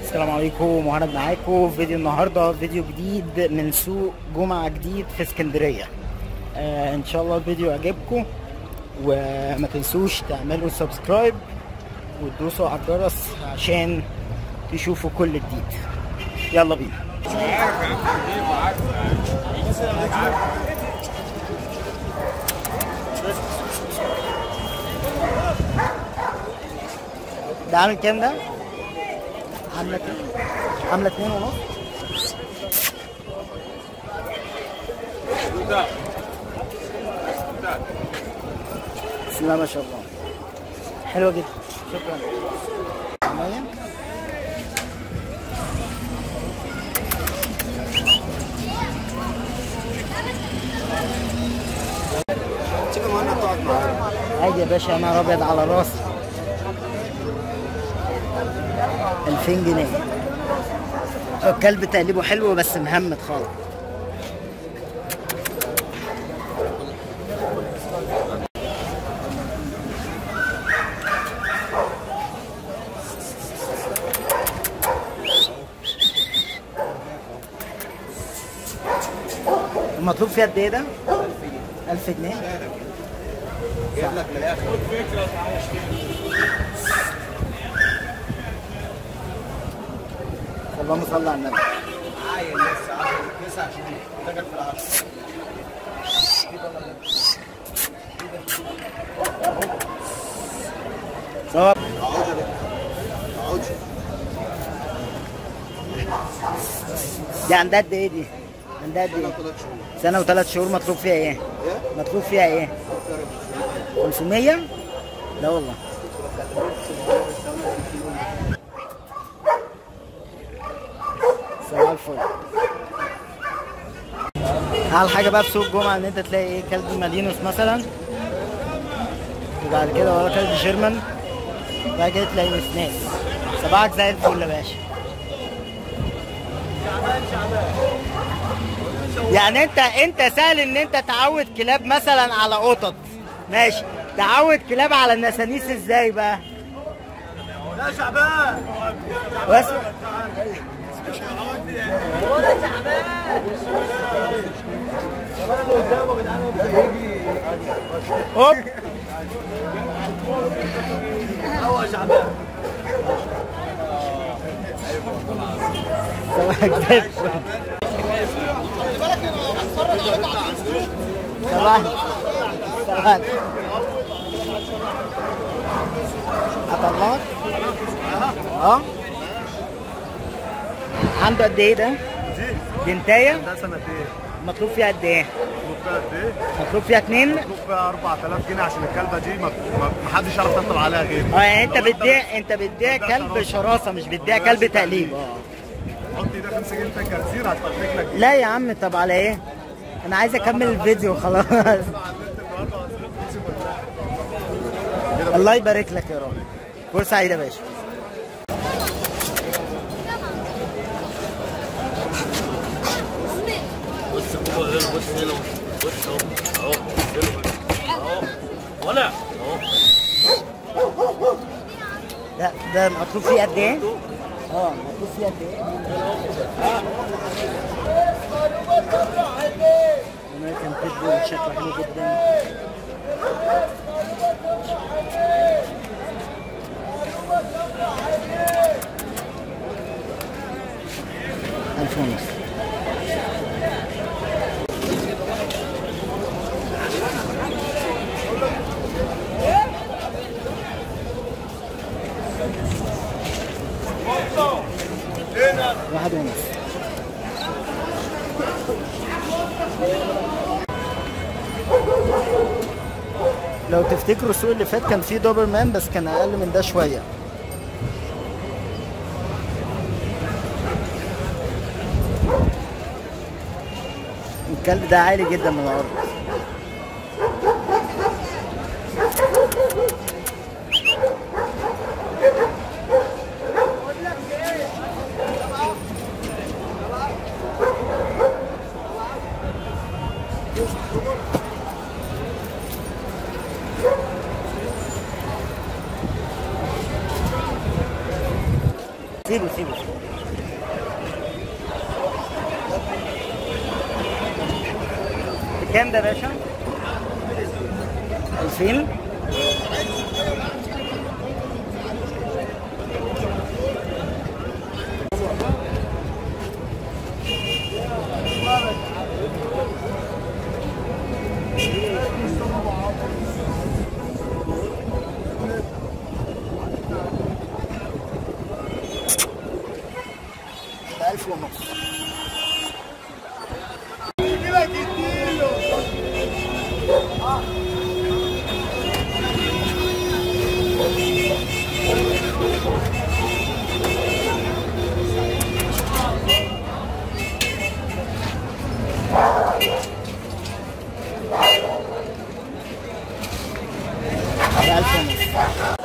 السلام عليكم وهنا معاكم في فيديو النهارده فيديو جديد من سوق جمعة جديد في اسكندرية آه ان شاء الله الفيديو عجبكم وما تنسوش تعملوا سبسكرايب وتدوسوا على الجرس عشان تشوفوا كل جديد يلا بينا ده عامل كام ده؟ عاملة كام؟ عاملة اتنين ونص؟ بسم الله ما شاء الله حلوة جدا شكرا مية عادي يا باشا انا ابيض على راسي 2000 جنيه الكلب تقليبه حلو بس مهمت خالص المطلوب فيها قد ايه ده؟ 1000 جنيه جايب لك من الاخر اللهم صل على النبي عاين لسه 10 9 شهور دخل في العشر صواب اقعد يا اقعد دي عندها قد ايه دي؟ عندها قد ايه؟ ثلاث شهور سنة وثلاث شهور مطلوب فيها ايه؟ ايه؟ مطلوب فيها ايه؟ 500 لا والله صباح الفل اعلى حاجه بقى في سوق الجمعه ان انت تلاقي ايه كلب مالينوس مثلا وبعد كده ورا كلب جيرمان بعد كده تلاقي نسناس صباحك زي الفل يا باشا يعني انت انت سهل ان انت تعود كلاب مثلا على قطط ماشي تعود كلاب على النسانيس ازاي بقى لا شعبان بس هوب هو شعبان صباحك زي الفل صباح صباح اطلعك اه عنده قد ايه ده؟ دي بنتايه ده سنتين مطلوب فيها قد ايه؟ مطلوب فيها قد ايه؟ مطلوب فيها اتنين مطلوب فيها 4000 جنيه عشان الكلبه دي ما ما- ما حدش يعرف يطلع عليها غير اه يعني انت بتبيع انت بتبيع كلب شراسه مش بتبيع كلب تقليب حط ده 5 جنيه في الكرسير هتفرتك لك لا يا عم طب على ايه؟ انا عايز اكمل الفيديو خلاص الله يبارك لك يا رب فرصة سعيدة يا باشا بص هو هنا بص هنا بص اهو اهو بص هنا اهو ولا اهو لا ده مطلوب فيه قد ايه؟ اه مطلوب فيه قد ايه؟ امريكان بيتبول شكله حلو جدا ألف ونص واحد ونص لو تفتكروا السوق اللي فات كان فيه دوبرمان بس كان اقل من ده شويه الكلب ده عالي جدا من الارض سيبه سيبه بكام ده يا باشا؟ 2000 ألف ونص بألف ونص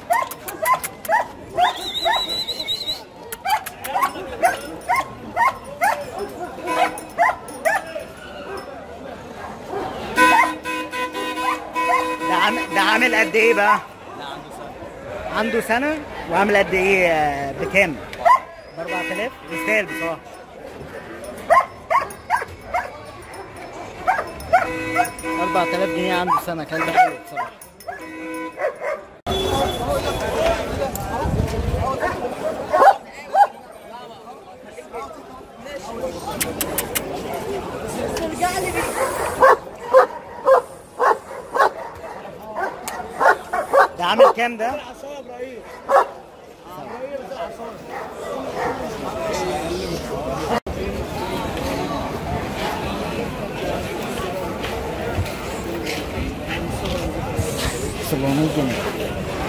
ده عامل ده عامل قد ايه بقى؟ عنده سنة وعامل قد ايه آه، بكام؟ ب 4000 يستاهل بصراحة أربعة آلاف جنيه عنده سنة كلب حلو بصراحة ده عامل كام ده؟ سبعمية جنيه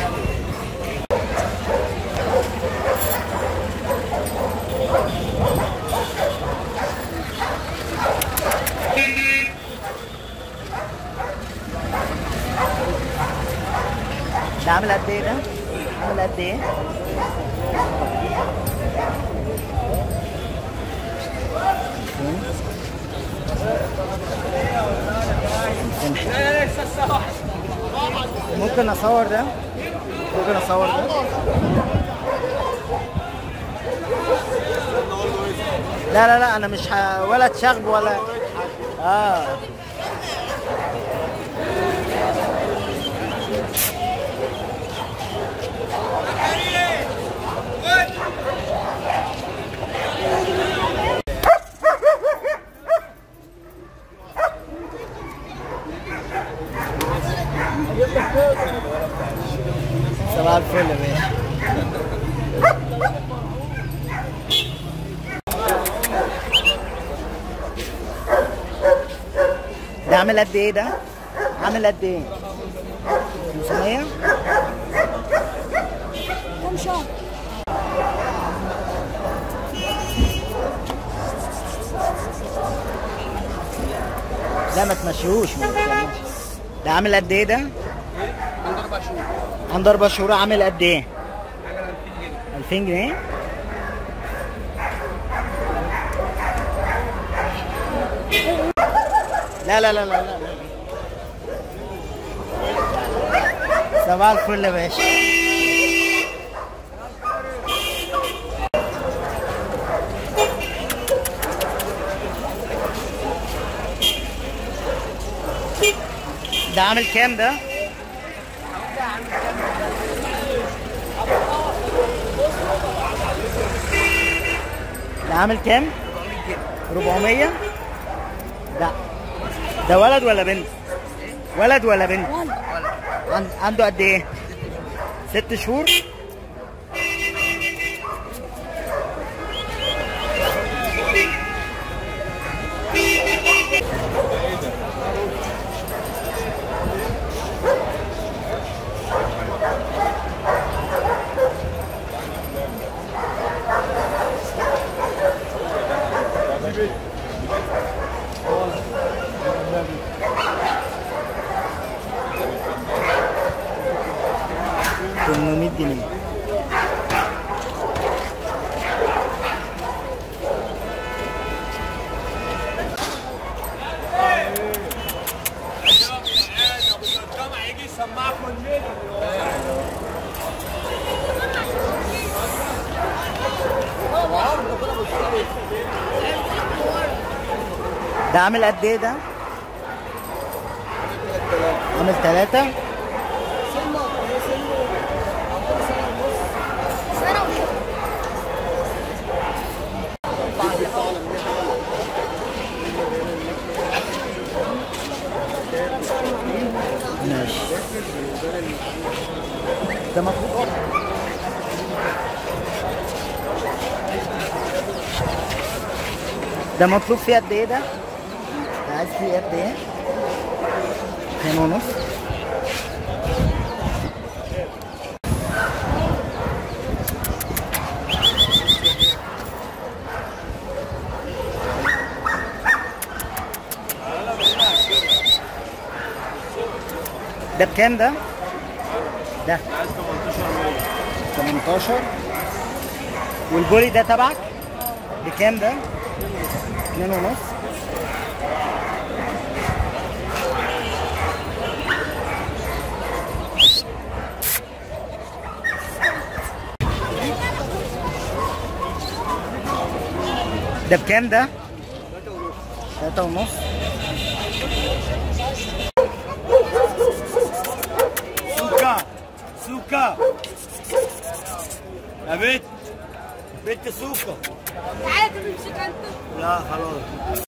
ده عامل قد ايه ده؟ عامل قد ايه؟ ممكن اصور ده؟ ممكن اصور ده؟ لا لا لا انا مش ه... ولا تشغب ولا اه صباح الفل يا باشا ده عامل قد ايه ده؟ عامل قد ايه؟ 500 كم شهر؟ لا ما تمشيهوش ما تمشيهوش. ده عامل قد ايه ده؟ عنده اربع شهور عنده اربع شهور عامل قد ايه؟ 2000 جنيه لا لا لا لا لا لا. صباح الفل يا باشا ده عامل كام ده؟ ده عامل كام؟ 400 ده ده ولد ولا بنت؟ ولد ولا بنت؟ ولد عن- عنده قد ايه؟ ست شهور؟ تمنمية جنيه ده عامل قد ايه ده؟ عامل ثلاثة سنة هي سنة عمرها سنة ونص سنة ونص ماشي ده مطلوب ده مطلوب فيه قد ايه ده؟ ده عايز فيه قد ايه؟ اتنين ونص ده بكام ده؟ ده عايز 18 18 والبولي ده تبعك بكام ده؟ اتنين ونص ده بكام ده؟ تلاتة ونص سوكا سوكا يا بنت بنت سوكا تعالى تمسك انت لا خلاص